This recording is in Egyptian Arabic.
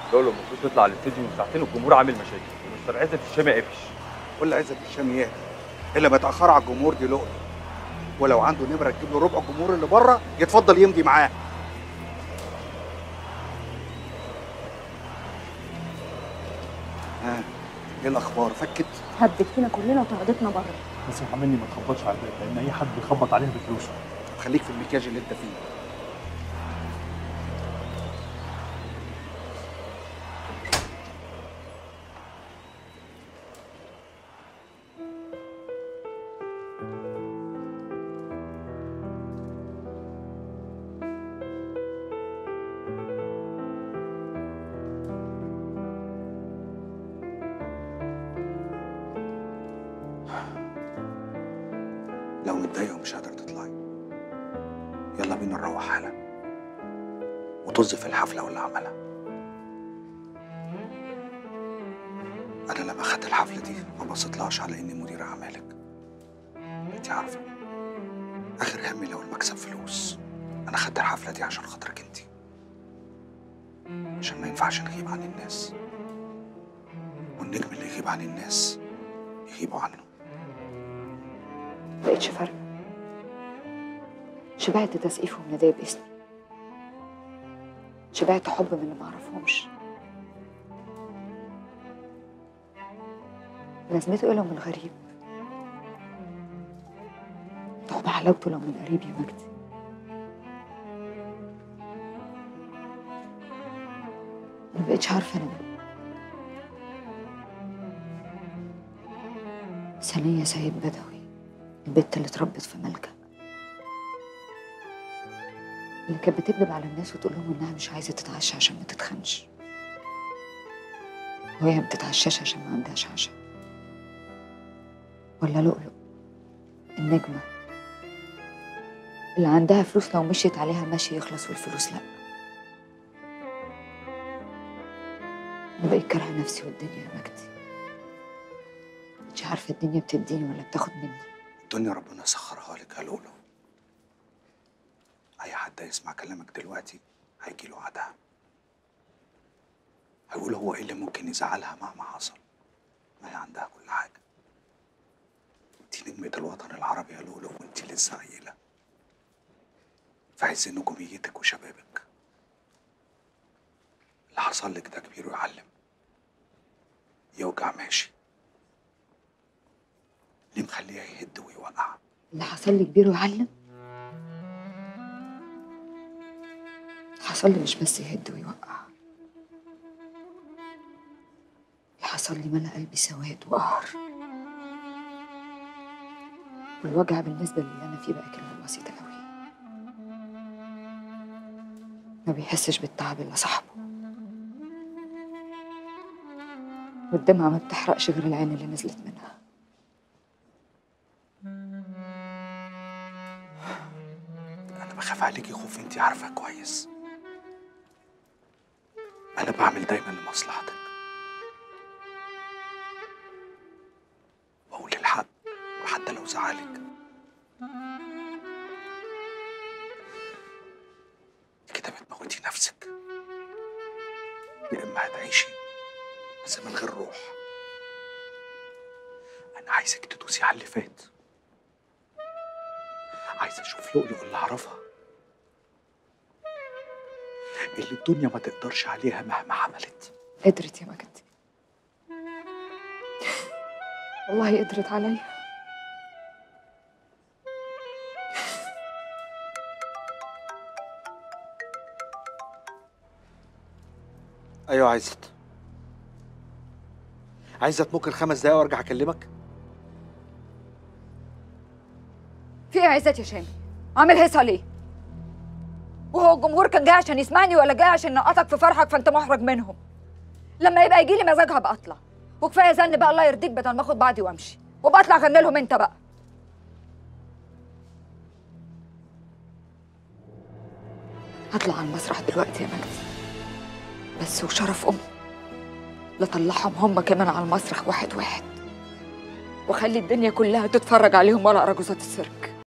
لولو المفروض تطلع على الاستوديو من ساعتين والجمهور عامل مشاكل ومستر عزت الشامي قافش ولا عزت الشام ياهي الا ما يتاخر على الجمهور دي لقطه ولو عنده نمره تجيب له ربع الجمهور اللي بره يتفضل يمضي معاه ها ايه الاخبار فكت هبت فينا كلنا وطردتنا بره بس يا مني ما تخبطش على الباب لان اي حد بيخبط عليها بفلوسه خليك في المكياج اللي انت فيه لو متضايقه ومش قادر تطلعي يلا بينا نروح حالا وطز في الحفلة واللي عملها أنا لما خدت الحفلة دي ما بصيتلهاش على إني مدير أعمالك أنت عارفة آخر همي لو المكسب فلوس أنا خدت الحفلة دي عشان خاطرك أنت عشان ما ينفعش نغيب عن الناس والنجم اللي يغيب عن الناس يغيبوا عنه مبقتش فارقة شبعت تسقيف ومنادية باسمي شبعت حب من اللي معرفهمش لازمته ايه لو من غريب طب حلاوته لو من قريب يا مجدي ما بقتش عارفة أنا ثانية سيد بدوي البت اللي اتربت في ملجأ اللي كانت بتكذب على الناس وتقول لهم انها مش عايزه تتعشى عشان ما تتخنش وهي ما بتتعشاش عشان ما عندهاش عشاء ولا لؤلؤ النجمه اللي عندها فلوس لو مشيت عليها ماشي يخلص والفلوس لا انا بقيت كارهه نفسي والدنيا يا مجدي مش عارفه الدنيا بتديني ولا بتاخد مني الدنيا ربنا سخرها لك يا لولو اي حد يسمع كلامك دلوقتي هيجي له عدها هيقول هو ايه اللي ممكن يزعلها مهما حصل ما هي عندها كل حاجه انت نجمة الوطن العربي يا لولو وانت لسه عيلة في عز نجوميتك وشبابك اللي حصل لك ده كبير ويعلم يوجع ماشي ليه مخليه يهد ويوقع اللي حصل لي كبير ويعلم حصل لي مش بس يهد ويوقع اللي حصل لي ملا قلبي سواد وقهر والوجع بالنسبة للي أنا فيه بقى كلمة بسيطة قوي ما بيحسش بالتعب إلا صاحبه والدمعة ما بتحرقش غير العين اللي نزلت منها انا بخاف عليكي خوف انت عارفه كويس انا بعمل دايما لمصلحتك واقول الحق وحتى لو زعلك كده بتموتي نفسك يا اما هتعيشي بس من غير روح انا عايزك تدوسي على اللي فات عايز اشوف لؤلؤ اللي اعرفها اللي الدنيا ما تقدرش عليها مهما عملت قدرت يا مجدي والله قدرت عليا ايوه عايزت عايزت ممكن خمس دقايق وارجع اكلمك في ايه يا عزت يا شامي عامل هيصه ليه وهو الجمهور كان جاي عشان يسمعني ولا جاي عشان ينقطك في فرحك فانت محرج منهم لما يبقى يجي لي مزاج هبقى اطلع وكفايه زن بقى الله يرضيك بدل ما اخد بعضي وامشي وبقى اطلع غني لهم انت بقى هطلع على المسرح دلوقتي يا مجدي بس وشرف امي لطلعهم هم كمان على المسرح واحد واحد واخلي الدنيا كلها تتفرج عليهم ولا اراجوزات السيرك